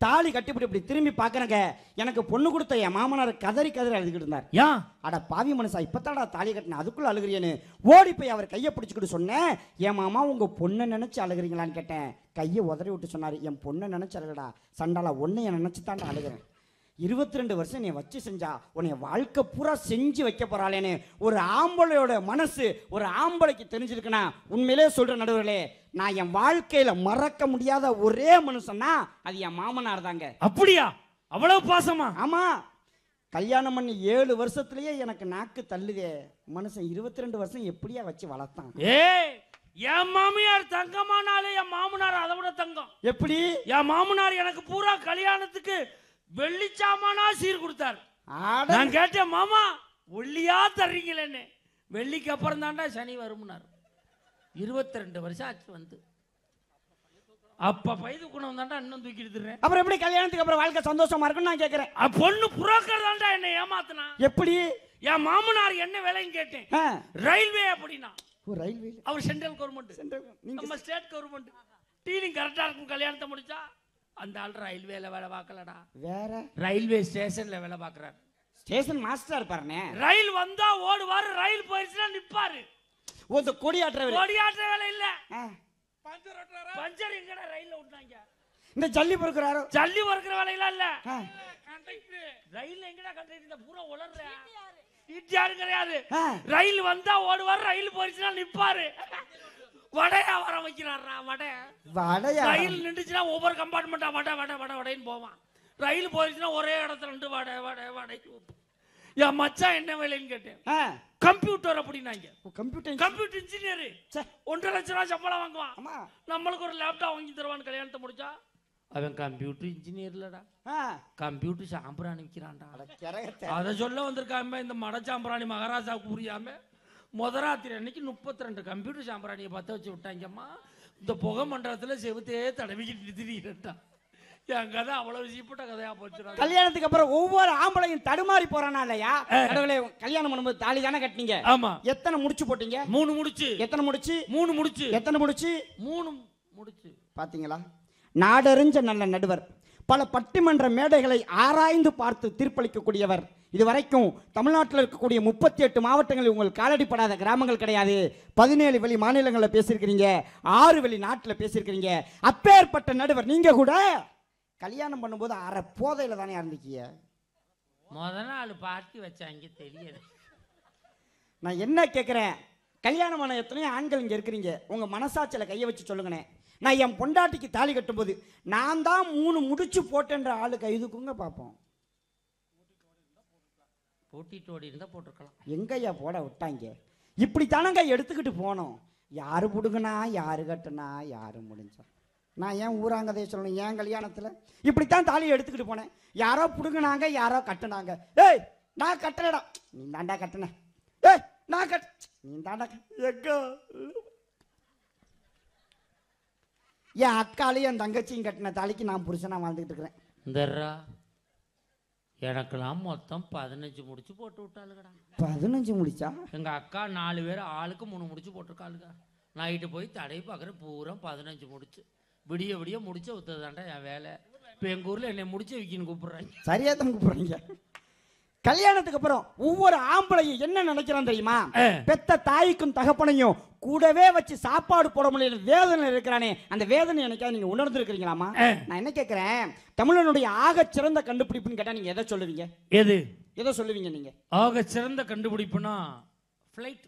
தாலி கட்டிப்பிட்டு இப்படி திரும்பி பார்க்கறங்க எனக்கு பொண்ணு கொடுத்த என் மாமனார் கதறி கதறி அழுதுகிட்டு இருந்தார் ஏன் அட பாவி மனுஷா இப்பத்தாடா தாலி கட்டின அதுக்குள்ள அழுகிறியேன்னு ஓடி போய் அவர் கையை பிடிச்சிக்கிட்டு சொன்னேன் என் மாமா உங்க பொண்ணை நினைச்சு அழுகுறீங்களான்னு கேட்டேன் கையை உதறி விட்டு சொன்னார் என் பொண்ணை நினைச்சு அழுகடா சண்டாலா ஒன்னைய நினைச்சு தாண்டா அழுகிறேன் இருபத்தி ரெண்டு வருஷம் நீ வச்சு செஞ்சா உன்னை வாழ்க்கை பூரா செஞ்சு வைக்க போறாளேன்னு ஒரு ஆம்பளையோட மனசு ஒரு ஆம்பளைக்கு தெரிஞ்சிருக்குன்னா உண்மையிலே சொல்ற நடுவர்களே நான் என் வாழ்க்கையில மறக்க முடியாத ஒரே மனுஷன்னா அது என் மாமனார் தாங்க அப்படியா அவ்வளவு பாசமா ஆமா கல்யாணம் பண்ணி ஏழு வருஷத்துலயே எனக்கு நாக்கு தள்ளுதே மனுஷன் இருபத்தி ரெண்டு வருஷம் எப்படியா வச்சு வளர்த்தான் ஏய் என் மாமியார் தங்கமானாலே என் மாமனார் அதை விட தங்கம் எப்படி என் மாமனார் எனக்கு பூரா கல்யாணத்துக்கு வெள்ளிச்சாமானா சீர் கொடுத்தார் ஆட நான் கேட்டேன் மாமா ஒல்லியா தர்றீங்களேன்னு வெள்ளிக்கு அப்புறம் தாண்டா சனி வரும்னார் இருபத்தி ரெண்டு வருஷம் ஆச்சு வந்து அப்ப பைது குணம் தாண்டா இன்னும் தூக்கிட்டு திர்றேன் அப்புறம் எப்படி கல்யாணத்துக்கு அப்புறம் வாழ்க்கை சந்தோஷமா இருக்குன்னு நான் கேட்கிறேன் அ, பொண்ணு புரோக்கர் தாண்டா என்னை ஏமாத்தினா எப்படி என் மாமனார் என்ன வேலைன்னு கேட்டேன் ஆ, ரயில்வே அப்படின்னா ஓ ரயில்வே அவர் சென்ட்ரல் கவர்மெண்ட் நீங்க நம்ம ஸ்டேட் கவர்மெண்ட் டீலிங் கரெக்டா இருக்கும் கல்யாணத்தை முடிச்சா அந்த ஆள் ரயில்வேல வேலை பார்க்கலடா வேற ரயில்வே ஸ்டேஷன்ல வேலை பார்க்கறாரு ஸ்டேஷன் மாஸ்டர் இருப்பாருனே ரயில் வந்தா ஓடுவாரு ரயில் போயிடுச்சுன்னா நிப்பாரு ஓ இந்த கொடியாற்றவர் கொடியாற்ற வேலை இல்ல ஆ, பஞ்சர் எங்கடா ரயில்ல விட்டாங்க இந்த ஜல்லி பொறுக்கிறாரோ ஜல்லி வறுக்கிற வேலையெல்லாம் இல்ல ஆ, ரயில் எங்கடா கண்டக்டர் பூரா உளர்ற யாரும் கிடையாது ஆ. ரயில் வந்தா ஓடுவார் ரயில் போயிடுச்சுன்னா நிப்பாரு வடையா வர வைக்கிறாரா வடை வடையா ரயில் நின்றுச்சுன்னா ஒவ்வொரு கம்பார்ட்மெண்ட்டா வடை வடை வடை வடைன்னு போவான் ரயில் போயிடுச்சுன்னா ஒரே இடத்துல ரெண்டு வடை வடை வடை என் மச்சான் என்ன வேலைன்னு கேட்டேன் ஆ, கம்ப்யூட்டர் அப்படின்னாங்க ஓ, கம்ப்யூட்டர் கம்ப்யூட்டர் இன்ஜினியர் ச்சே, ஒன்றரை லட்ச ரூபா சம்பளம் வாங்குவான் ஆமா நம்மளுக்கு ஒரு லேப்டாப் வாங்கி தருவான்னு கல்யாணத்தை முடிச்சா அவன் கம்ப்யூட்டர் இன்ஜினியர் இல்லடா ஆ, கம்ப்யூட்டர் சாம்பிராணி விற்கிறான்டா அட கிரகத்தை. அதை சொல்ல வந்திருக்காம இந்த மடச்சாம்பிராணி மகாராஜாவுக்கு புரியாம முதராத்திரி அன்னைக்கு முப்பத்தி ரெண்டு கம்ப்யூட்டர் சாம்பிராணியை பற்ற வச்சு விட்டாங்கம்மா இந்த புகை மண்டலத்துல செவுத்தே தடவிக்கிட்டு திடீர்னுட்டா என் கதை அவ்வளவு சீப்பட்ட கதையா போச்சுடா கல்யாணத்துக்கு அப்புறம் ஒவ்வொரு ஆம்பளையும் தடுமாறி போறானா இல்லையா கடவுளே கல்யாணம் பண்ணும்போது தாலி தானே கட்டினீங்க ஆமா எத்தனை முடிச்சு போட்டீங்க மூணு முடிச்சு எத்தனை முடிச்சு மூணு முடிச்சு எத்தனை முடிச்சு மூணு முடிச்சு பாத்தீங்களா நாடறிஞ்ச நல்ல நடுவர் பல பட்டிமன்ற மேடைகளை ஆராய்ந்து பார்த்து தீர்ப்பளிக்கக்கூடியவர் இதுவரைக்கும் தமிழ்நாட்டில் இருக்கக்கூடிய முப்பத்தி எட்டு மாவட்டங்களில் உங்கள் காலடிப்படாத கிராமங்கள் கிடையாது பதினேழு வெளி மாநிலங்களில் பேசியிருக்கிறீங்க ஆறு வெளி நாட்டில் பேசியிருக்கிறீங்க அப்பேற்பட்ட நடுவர் நீங்க கூட கல்யாணம் பண்ணும்போது அரை போதையில தானே இருந்துக்கீங்க முத நாள் பார்ட்டி வச்சாங்க தெரியாது நான் என்ன கேட்குறேன் கல்யாணம் பண்ண எத்தனையோ ஆண்கள் இங்கே இருக்கிறீங்க உங்கள் மனசாட்சியில் கையை வச்சு சொல்லுங்கண்ணே நான் என் பொண்டாட்டிக்கு தாலி கட்டும்போது நான் தான் மூணு முடிச்சு போட்டேன்ற ஆளு கைதுக்குங்க பார்ப்போம் போட்டிட்டு ஓடி இருந்தா போட்டிருக்கலாம் எங்கய்யா போட விட்டாங்க இப்படி தானங்க எடுத்துக்கிட்டு போனோம் யாரு புடுங்கனா யாரு கட்டுனா யாரு முடிஞ்சா நான் ஏன் ஊராங்கதையை சொல்லணும் ஏன் கல்யாணத்தில் இப்படித்தான் தாலியை எடுத்துக்கிட்டு போனேன் யாரோ புடுங்கினாங்க யாரோ கட்டுனாங்க ஏய் நான் கட்டலடா நீ தாண்டா கட்டுன ஏய் நான் கட் நீ தாண்டா எக்கா என் அக்காலையும் என் தங்கச்சியும் கட்டின தாலிக்கு நான் புருஷனா வாழ்ந்துக்கிட்டு இருக்கிறேன் இந்தர்ரா எனக்கெல்லாம் மொத்தம் பதினஞ்சு முடிச்சு போட்டு விட்டாளுங்கடா பதினஞ்சு முடிச்சா எங்க அக்கா நாலு பேர் ஆளுக்கு மூணு முடிச்சு போட்டிருக்காளுங்க நைட்டு போய் தடை பார்க்குறேன் பூரா பதினஞ்சு முடிச்சு விடிய விடிய முடிச்ச வித்ததாண்டா என் வேலை இப்போ எங்கள் ஊரில் என்னை முடிச்சு வைக்கின்னு கூப்பிடுறாங்க சரியா தான் கூப்பிடுறீங்க கல்யாணத்துக்கு அப்புறம் ஒவ்வொரு ஆம்பளையும் என்ன நினைக்கிறான் தெரியுமா ஆ. பெத்த தாய்க்கும் தகப்பனையும் கூடவே வச்சு சாப்பாடு போட முடியல வேதனை இருக்கிறானே அந்த வேதனை எனக்கா நீங்க உணர்ந்துருக்கிறீங்களாமா ஆ. நான் என்ன கேட்கிறேன் தமிழனுடைய ஆகச் சிறந்த கண்டுபிடிப்புன்னு கேட்டா நீங்க எதை சொல்லுவீங்க எது எதை சொல்லுவீங்க நீங்க ஆக சிறந்த கண்டுபிடிப்புனா ஃப்ளைட்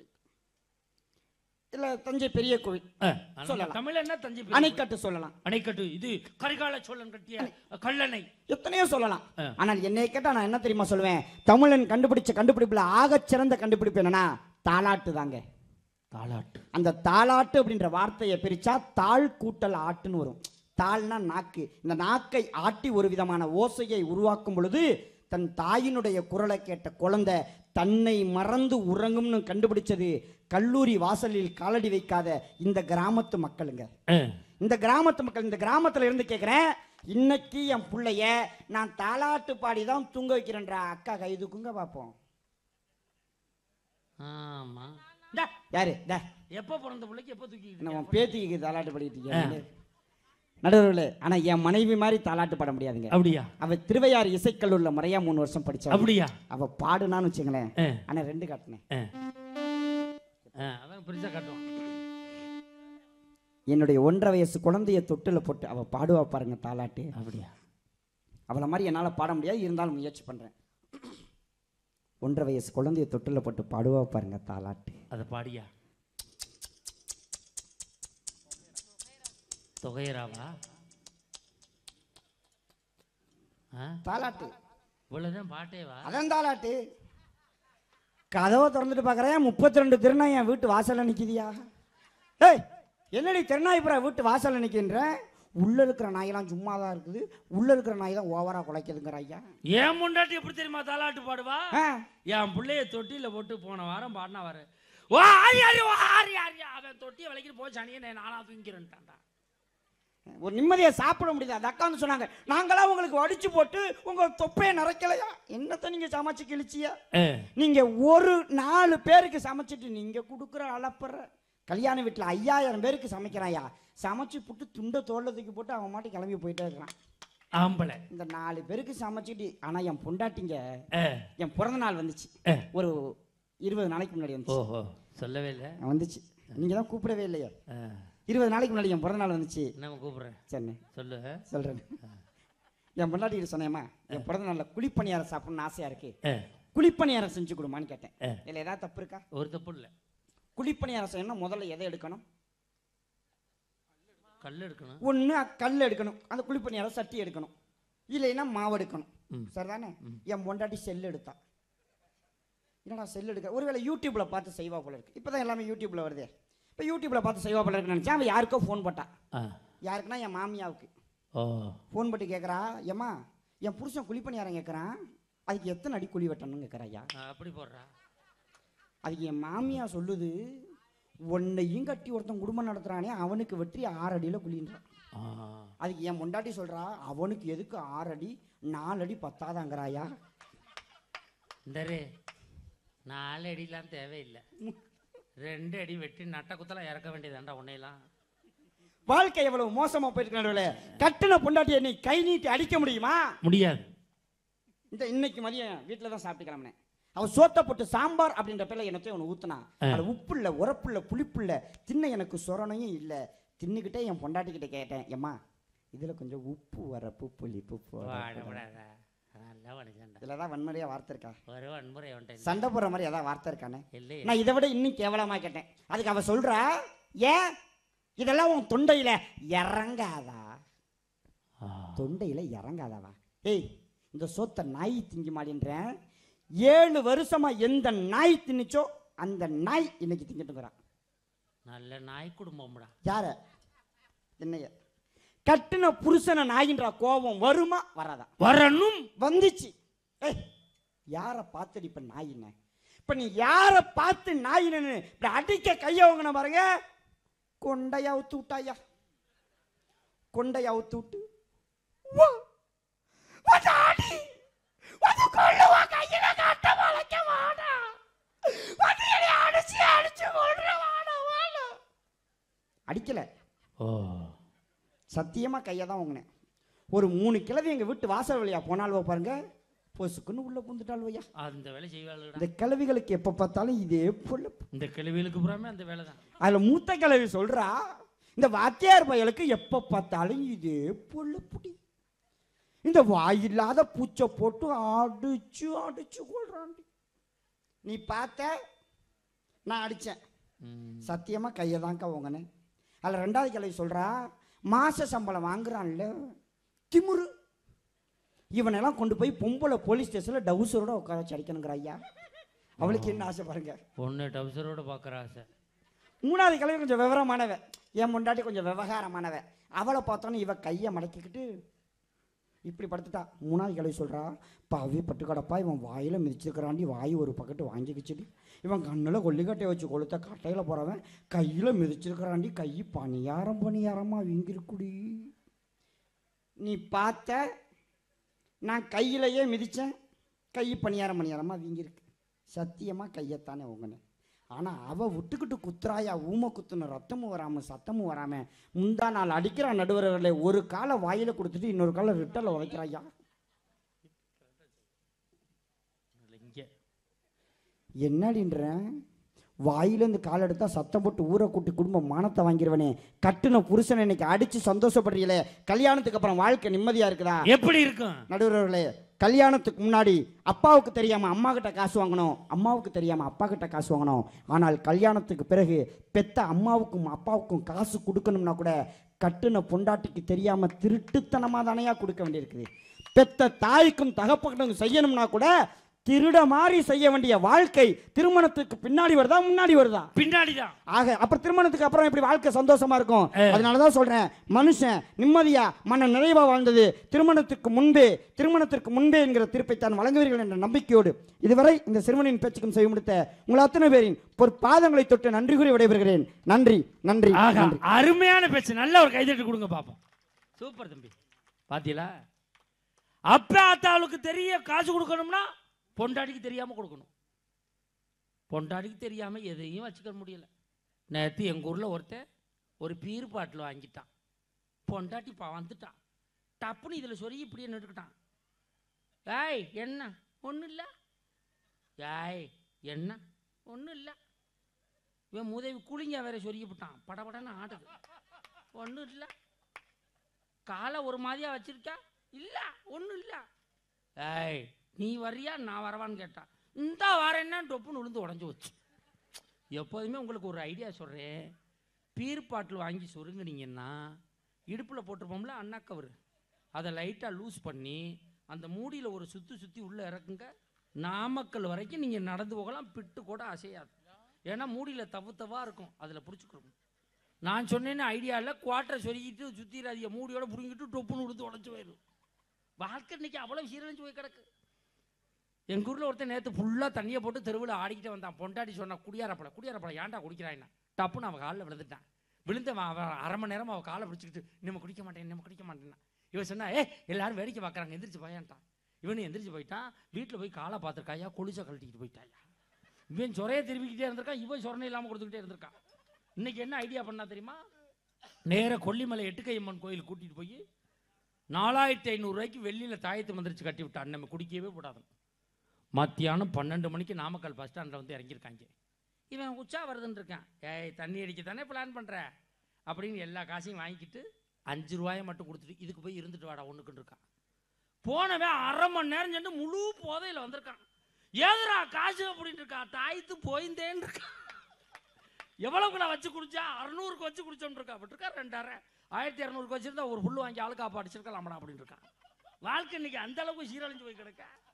இல்ல தஞ்சை பெரிய கோவில் சொல்லலாம். தமிழ் என்ன தஞ்சை பெரிய அணைக்கட்டு சொல்லலாம் அணைக்கட்டு இது கரிகால சோழன் கட்டிய கல்லணை எத்தனையோ சொல்லலாம் ஆ. ஆனால் என்னை கேட்டா நான் என்ன தெரியுமா சொல்லுவேன் தமிழன் கண்டுபிடிச்ச கண்டுபிடிப்புல ஆகச் சிறந்த கண்டுபிடிப்பு என்னன்னா தாலாட்டு தாங்க தாலாட்டு அந்த தாலாட்டு அப்படின்ற வார்த்தையை பிரிச்சா தாழ் கூட்டல் ஆட்டுன்னு வரும் தாள்னா நாக்கு இந்த நாக்கை ஆட்டி ஒரு விதமான ஓசையை உருவாக்கும் பொழுது தன் தாயினுடைய குரலை கேட்ட குழந்தை தன்னை மறந்து உறங்கும்னு கண்டுபிடிச்சது கல்லூரி வாசலில் காலடி வைக்காத இந்த கிராமத்து மக்களுங்க இந்த கிராமத்து மக்கள் இந்த கிராமத்துல இருந்து கேட்குறேன் இன்னைக்கு என் பிள்ளைய நான் தாலாட்டு பாடி தான் தூங்க வைக்கிறேன்றா அக்கா கைதுக்குங்க பார்ப்போம் ஆமா யாரு டே எப்போ பிறந்த பிள்ளைக்கு எப்போ தூக்கிக்கிட்டு நம்ம பேத்திக்கு தாலாட்டு பாடிட்டு இருக்கீங்க நடுவர்களே ஆனா என் மனைவி மாதிரி தாலாட்டு பாட முடியாதுங்க அப்படியா அவ திருவையாறு இசைக்கல்லூர்ல முறையா மூணு வருஷம் படிச்சா அப்படியா அவ பாடுனான்னு வச்சுங்களேன் ஆ, ஆனா ரெண்டு காட்டினேன் ஆ. ஆ, அதான் பெருசா காட்டுவான் என்னுடைய ஒன்றரை வயசு குழந்தைய தொட்டுல போட்டு அவ பாடுவா பாருங்க தாலாட்டு அப்படியா அவளை மாதிரி என்னால் பாட முடியாது இருந்தாலும் முயற்சி பண்ணுறேன் ஒன்றரை வயசு குழந்தைய தொட்டில் போட்டு பாடுவா பாருங்க தாலாட்டு அதை பாடியா தொகையராவா ஆ தாலாட்டு இவ்வளவுதான் பாட்டேவா அதான் தாலாட்டு கதவை திறந்துட்டு பார்க்குறேன் முப்பத்தி ரெண்டு திருநாய் என் வீட்டு வாசல்ல நிற்கிதியா ஏய் என்னடி திருநாய்ப்புறா வீட்டு வாசல்ல நிற்கின்ற உள்ள இருக்கிற நாயெல்லாம் சும்மா தான் இருக்குது உள்ள இருக்கிற நாய் தான் ஓவரா குலைக்குதுங்கிற ஐயா ஏன் முண்டாட்டி எப்படி தெரியுமா தாலாட்டு பாடுவா ஆ, என் பிள்ளைய தொட்டியில போட்டு போன வாரம் பாடினா வர ஓ ஆரி ஆரி ஓ ஆரி ஆரி அவன் தொட்டியை விலைக்கு போய் சனியை நானா தூங்கிறேன்ட்டான்டா ஒரு நிம்மதியை சாப்பிட முடியுது அந்த அக்கா வந்து சொன்னாங்க நாங்களாம் உங்களுக்கு வடிச்சு போட்டு உங்க தொப்பையை நிறைக்கலையா என்னத்த நீங்க சமைச்சு கிழிச்சியா நீங்க ஒரு நாலு பேருக்கு சமைச்சிட்டு நீங்க கொடுக்குற அளப்புற கல்யாண வீட்டில் ஐயாயிரம் பேருக்கு சமைக்கிறாயா சமைச்சு புட்டு துண்டை தோல்ல தூக்கி போட்டு அவன் மாட்டி கிளம்பி போயிட்டே இருக்கிறான் ஆம்பளை இந்த நாலு பேருக்கு சமைச்சிட்டு ஆனா என் பொண்டாட்டிங்க ஆ, என் பிறந்த நாள் வந்துச்சு ஆ. ஒரு இருபது நாளைக்கு முன்னாடி வந்துச்சு ஓஹோ சொல்லவே இல்லை வந்துச்சு நீங்க தான் கூப்பிடவே இல்லையா ஆ, இருபது நாளைக்கு முன்னாடி என் பிறந்த நாள் வந்துச்சு என்னம்மா கூப்பிடுறேன் சரி சொல்லு சொல்றேன் என் பொண்டாட்டிட்டு சொன்னேம்மா என் பிறந்த நாளில் குழிப்பணியாரம் சாப்பிடணும்னு ஆசையா இருக்கு ஆ, குழிப்பணியாரம் செஞ்சு கொடுமான்னு கேட்டேன் ஆ. இல்லை ஏதாவது தப்பு இருக்கா ஒரு தப்பு இல்லை குழிப்பணியாரம் செய்யணும்னா முதல்ல எதை எடுக்கணும் கல் எடுக்கணும் ஒன்று கல் எடுக்கணும் அந்த குழிப்பணியாரம் சட்டி எடுக்கணும் இல்லைன்னா மாவு எடுக்கணும் ம். சரிதானே என் பொண்டாட்டி செல் எடுத்தா என்னடா செல் எடுக்க ஒருவேளை யூடியூப்ல பார்த்து செய்வா போல இருக்கு இப்போதான் எல்லாமே யூடியூப்ல வருதே இப்போ யூடியூப்ல பார்த்து செய்வா போல இருக்குன்னு நினச்சேன் அவன் யாருக்கோ ஃபோன் போட்டா ஆ யாருக்குன்னா என் மாமியாவுக்கு ஓ ஃபோன் போட்டு கேட்குறா ஏம்மா என் புருஷன் குழிப்பணியாரம் கேட்குறான் அதுக்கு எத்தனை அடி குழி வெட்டணும்னு கேட்குறா ஐயா ஆ, அப்படி போடுறா அதுக்கு என் மாமியா சொல்லுது உன்னையும் கட்டி ஒருத்தன் குடும்பம் நடத்துறானே அவனுக்கு வெற்றி ஆறு அடியில் குழின்றான் ஆ அதுக்கு என் பொண்டாட்டி சொல்றா அவனுக்கு எதுக்கு ஆறு அடி நாலு அடி பத்தாதாங்கிறாயா இந்தரு நாலு அடிலாம் தேவையில்லை ரெண்டு அடி வெட்டி நட்ட குத்தலாம் இறக்க வேண்டியதாண்டா உன்னையெல்லாம் வாழ்க்கை எவ்வளவு மோசமா போயிட்டு நடுவில் கட்டின பொண்டாட்டியை நீ கை நீட்டி அடிக்க முடியுமா முடியாது இந்த இன்னைக்கு மதியம் வீட்டில் தான் சாப்பிட்டு கிளம்பினேன் அவன் சோத்தை போட்டு சாம்பார் அப்படின்ற பேர்ல என்னத்தையும் அவனை ஊத்துனா அது உப்பு இல்லை உரப்பு இல்லை புளிப்பு இல்லை தின்ன எனக்கு சொரணையும் இல்லை தின்னுக்கிட்டே என் பொண்டாட்டி கிட்ட கேட்டேன் ஏம்மா இதுல கொஞ்சம் உப்பு வரப்பு புளிப்பு வாட விடாத நல்லா வணிகண்டா இதுல தான் வன்முறையா வார்த்தை இருக்கா ஒரு வன்முறை அவன்கிட்ட இல்லை. சண்டை போடுற மாதிரி ஏதாவது வார்த்தை இருக்கானே இல்லையே நான் இதை விட இன்னும் கேவலமா கேட்டேன் அதுக்கு அவ சொல்றா ஏன் இதெல்லாம் உன் தொண்டையில இறங்காதா ஆ. தொண்டையில இறங்காதாவா ஏய் இந்த சோத்தை நாய் திங்க மாட்டேன்றேன் ஏழு வருஷமா எந்த நாய் தின்னுச்சோ அந்த நாய் இன்னைக்கு திங்கிட்டுங்கிறான் நல்ல நாய் குடும்பம்டா யார என்னைய கட்டின புருஷனை நாயின்ற கோபம் வருமா வராதா வரணும் வந்துச்சு ஏய் யாரை பார்த்து இப்ப நாயின இப்ப நீ யாரை பார்த்து நாயினு இப்படி அடிக்க கைய வாங்கின பாருங்க கொண்டைய அவுத்து விட்டாயா கொண்டைய அவுத்து விட்டு வா, வந்து அடி. வந்து கொல்லுவா, கையில கட்ட வளைக்க வாடா. வந்து என்னை அடிச்சு, அடிச்சு கொல்ற வாடா, வாடா. அடிக்கல ஓ சத்தியமா கையை தான் வாங்கினேன் ஒரு மூணு கிழவி எங்க வீட்டு வாசல் வழியா போனால்வோ பாருங்க பொசுக்குன்னு உள்ள புந்துட்டாள்வையா அந்த வேலை செய்வாளுடா இந்த கிழவிகளுக்கு எப்ப பார்த்தாலும் இதே போல இந்த கிழவிகளுக்கு புறாமே அந்த வேலை தான் அதுல மூத்த கிழவி சொல்றா இந்த வாத்தியார் பயலுக்கு எப்ப பார்த்தாலும் இதே போல புடி இந்த வாயில்லாத பூச்சை போட்டு அடிச்சு அடிச்சு கொள்றாண்டி நீ பார்த்த நான் அடிச்சேன் ம். சத்தியமா கையை தான்க்கா வாங்கினேன் அதில் ரெண்டாவது கிழவி சொல்றா மாச சம்பளம் வாங்குறான்ல திமுரு இவனெல்லாம் கொண்டு போய் பொம்பளை போலீஸ் ஸ்டேஷனில் டவுசரோட உட்கார வச்சு அடிக்கணுங்கிற ஐயா அவளுக்கு என்ன ஆசை பாருங்க பொண்ணு டவுசரோட பார்க்குற ஆசை மூணாவது கிழவி கொஞ்சம் விவரமானவ என் முண்டாட்டி கொஞ்சம் விவகாரமானவ அவளை பார்த்தோன்னே இவ கையை மடக்கிக்கிட்டு இப்படி படுத்துட்டா மூணாவது கிழவி சொல்றா பாவி பட்டு கடப்பா இவன் வாயில மிதிச்சிருக்கிறாண்டி வாய் ஒரு பக்கெட்டு வாங்கிக்கிச்சுடி இவன் கண்ணில் கொல்லிக்கட்டையை வச்சு கொளுத்த கட்டையில் போறவன் கையில் மிதிச்சிருக்கிறாண்டி கை பணியாரம் பணியாரமா வீங்கிருக்குடி நீ பார்த்த நான் கையிலேயே மிதிச்சேன் கை பணியாரம் பணியாரமா வீங்கிருக்கு சத்தியமா கையைத்தானே உங்கனே ஆனா அவ விட்டுக்கிட்டு குத்துறாயா ஊமை குத்துன ரத்தமும் வராம சத்தமும் வராம முந்தா நாள் அடிக்கிறா நடுவர்களே ஒரு காலை வாயில கொடுத்துட்டு இன்னொரு காலை ரிட்டல உதைக்கிறாயா இங்கே என்னடின்ற வாயிலேருந்து கால் எடுத்தா சத்தம் போட்டு ஊரை கூட்டி குடும்பம் மானத்தை வாங்கிடுவனே கட்டுன புருஷனை இன்னைக்கு அடிச்சு சந்தோஷப்படுறீங்களே கல்யாணத்துக்கு அப்புறம் வாழ்க்கை நிம்மதியா இருக்குதா எப்படி இருக்கும் நடுவர்களே கல்யாணத்துக்கு முன்னாடி அப்பாவுக்கு தெரியாம அம்மா கிட்ட காசு வாங்கணும் அம்மாவுக்கு தெரியாம அப்பா கிட்ட காசு வாங்கணும் ஆனால் கல்யாணத்துக்கு பிறகு பெத்த அம்மாவுக்கும் அப்பாவுக்கும் காசு கொடுக்கணும்னா கூட கட்டுன பொண்டாட்டிக்கு தெரியாம திருட்டுத்தனமா தானையா கொடுக்க வேண்டியிருக்குது பெத்த தாய்க்கும் தகப்பனுக்கும் செய்யணும்னா கூட திருட மாதிரி செய்ய வேண்டிய வாழ்க்கை திருமணத்துக்கு பின்னாடி வருதா முன்னாடி வருதா பின்னாடிதான் ஆக அப்புறம் திருமணத்துக்கு அப்புறம் எப்படி வாழ்க்கை சந்தோஷமா இருக்கும் அதனாலதான் சொல்றேன் மனுஷன் நிம்மதியா மன நிறைவா வாழ்ந்தது திருமணத்துக்கு முன்பே திருமணத்திற்கு முன்பே என்கிற தீர்ப்பை தான் வழங்குவீர்கள் என்ற நம்பிக்கையோடு இதுவரை இந்த சிறுவனின் பேச்சுக்கும் செய்ய முடித்த உங்கள் அத்தனை பேரின் ஒரு பாதங்களை தொட்டு நன்றி கூறி விடைபெறுகிறேன் நன்றி நன்றி ஆகா நன்றி அருமையான பேச்சு நல்ல ஒரு கைதட்டு கொடுங்க பாப்போம் சூப்பர் தம்பி பாத்தீங்களா அப்ப ஆத்தாளுக்கு தெரிய காசு கொடுக்கணும்னா பொண்டாடிக்கு தெரியாம கொடுக்கணும் பொண்டாடிக்கு தெரியாம எதையும் வச்சுக்க முடியல நேற்று எங்க ஊர்ல ஒருத்தன் ஒரு பீர் பாட்டில் வாங்கிட்டான் பொண்டாட்டி பா வந்துட்டான் டப்புன்னு இதுல சொருகி இப்படியே நின்றுக்கிட்டான் ஏய் என்ன ஒன்றும் இல்லை ஏய் என்ன ஒன்றும் இல்லை இவன் முதவி குளிங்க வேற சொருகி விட்டான் படபடன்னு ஆடுது ஒன்றும் இல்லை காலை ஒரு மாதிரியா வச்சிருக்கா இல்லை ஒன்றும் இல்லை ஏய் நீ வர்றியா நான் வரவான்னு கேட்டான் இந்த வரேன்னா டொப்புன்னு விழுந்து உடஞ்சி வச்சு எப்போதுமே உங்களுக்கு ஒரு ஐடியா சொல்கிறேன் பீர் பாட்டில் வாங்கி சொருங்குனீங்கன்னா இடுப்பில் போட்டிருப்போம்ல அண்ணா கவர் அதை லைட்டாக லூஸ் பண்ணி அந்த மூடியில் ஒரு சுற்றி சுற்றி உள்ளே இறக்குங்க நாமக்கல் வரைக்கும் நீங்கள் நடந்து போகலாம் பிட்டு கூட அசையாது ஏன்னா மூடியில் தவு தவா இருக்கும் அதில் பிடிச்சிக்கிறோம் நான் சொன்னேன்னு ஐடியா இல்லை குவாட்டரை சொருகிட்டு சுற்றிடாதீங்க மூடியோட பிடுங்கிட்டு டொப்புன்னு விழுந்து உடஞ்சி போயிடும் வாழ்க்கை இன்னைக்கு அவ்வளோ சீரழிஞ்சு போய் கிடக்கு எங்கள் ஊரில் ஒருத்தன் நேற்று ஃபுல்லாக தண்ணியை போட்டு தெருவில் ஆடிக்கிட்டே வந்தான் பொண்டாட்டி சொன்னா குடியாரப்பட குடியாரப்பட ஏன்டா குடிக்கிறான் டப்புன்னு அவன் காலில் விழுந்துட்டான் விழுந்தவன் அவன் அரை மணி நேரம் அவன் காலை பிடிச்சிக்கிட்டு நம்ம குடிக்க மாட்டேன் நம்ம குடிக்க மாட்டேன்னா இவன் சொன்னா ஏ எல்லாரும் வேடிக்கை பார்க்குறாங்க எந்திரிச்சு போயான்ட்டான் இவனு எந்திரிச்சு போயிட்டான் வீட்டில் போய் காலை பார்த்துருக்காயா கொலுசை கழட்டிக்கிட்டு போயிட்டாயா இவன் சொரையை திரும்பிக்கிட்டே இருந்திருக்கான் இவன் சொரணை இல்லாமல் கொடுத்துக்கிட்டே இருந்திருக்கான் இன்னைக்கு என்ன ஐடியா பண்ணா தெரியுமா நேர கொல்லிமலை எட்டுக்கையம்மன் கோயில் கூட்டிட்டு போய் நாலாயிரத்தி ஐநூறுரூவாய்க்கு வெள்ளியில் தாயத்து மந்திரிச்சு கட்டி விட்டான் நம்ம குடிக்கவே கூடாது மத்தியானம் பன்னெண்டு மணிக்கு நாமக்கல் பஸ் ஸ்டாண்டில் வந்து இறங்கியிருக்காங்க இவன் உச்சா வருதுன்னு இருக்கான் ஏய் தண்ணி அடிக்க தானே பிளான் பண்ணுற அப்படின்னு எல்லா காசையும் வாங்கிக்கிட்டு அஞ்சு ரூபாயை மட்டும் கொடுத்துட்டு இதுக்கு போய் இருந்துட்டு வாடா ஒன்றுக்குன்னு இருக்கான் போனவன் அரை மணி நேரம் சென்று முழு போதையில் வந்திருக்கான் ஏதுடா காசு அப்படின்னு இருக்கான் தாயத்து போயிருந்தேன்னு இருக்கான் எவ்வளவுக்குள்ள வச்சு குடிச்சா அறுநூறுக்கு வச்சு குடிச்சோன்னு இருக்கா அப்படி இருக்கா ரெண்டாயிரம் ஆயிரத்தி இரநூறுக்கு வச்சிருந்தா ஒரு புல்லு வாங்கி ஆளுக்கா அடிச்சிருக்கலாம்டா அப்படின்னு இருக்கான் வாழ்க்கை இன்னைக்கு அந்த அளவுக்கு சீரழிஞ்சு போய் கிடக்க